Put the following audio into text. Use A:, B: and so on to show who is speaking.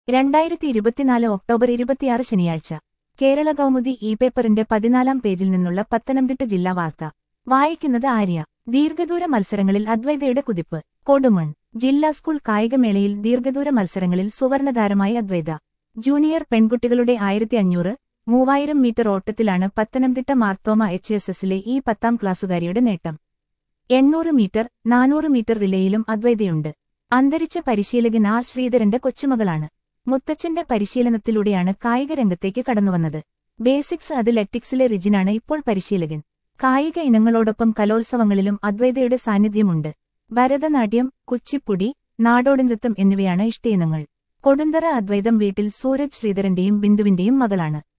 A: രണ്ടായിരത്തി ഇരുപത്തിനാല് ഒക്ടോബർ ഇരുപത്തിയാറ് ശനിയാഴ്ച കേരള കൗമുദി ഇ പേപ്പറിന്റെ പതിനാലാം പേജിൽ നിന്നുള്ള പത്തനംതിട്ട ജില്ലാ വാർത്ത വായിക്കുന്നത് ആര്യ ദീർഘദൂര മത്സരങ്ങളിൽ അദ്വൈതയുടെ കുതിപ്പ് കൊടുമൺ ജില്ലാ സ്കൂൾ കായികമേളയിൽ ദീർഘദൂര മത്സരങ്ങളിൽ സുവർണതാരമായി അദ്വൈത ജൂനിയർ പെൺകുട്ടികളുടെ ആയിരത്തി അഞ്ഞൂറ് മൂവായിരം മീറ്റർ ഓട്ടത്തിലാണ് പത്തനംതിട്ട മാർത്തോമ എച്ച് എസ് എസിലെ ഈ പത്താം ക്ലാസ്സുകാരിയുടെ നേട്ടം എണ്ണൂറ് മീറ്റർ നാനൂറ് മീറ്റർ റിലേയിലും അദ്വൈതയുണ്ട് അന്തരിച്ച പരിശീലകൻ ആർ ശ്രീധരന്റെ കൊച്ചുമകളാണ് മുത്തച്ഛന്റെ പരിശീലനത്തിലൂടെയാണ് കായിക രംഗത്തേക്ക് കടന്നുവന്നത് ബേസിക്സ് അത്ലറ്റിക്സിലെ റിജിനാണ് ഇപ്പോൾ പരിശീലകൻ കായിക ഇനങ്ങളോടൊപ്പം കലോത്സവങ്ങളിലും അദ്വൈതയുടെ സാന്നിധ്യമുണ്ട് ഭരതനാട്യം കുച്ചിപ്പുടി നാടോടി നൃത്തം എന്നിവയാണ് ഇഷ്ടയിനങ്ങൾ കൊടുന്തറ അദ്വൈതം വീട്ടിൽ സൂരജ് ശ്രീധരന്റെയും ബിന്ദുവിന്റെയും മകളാണ്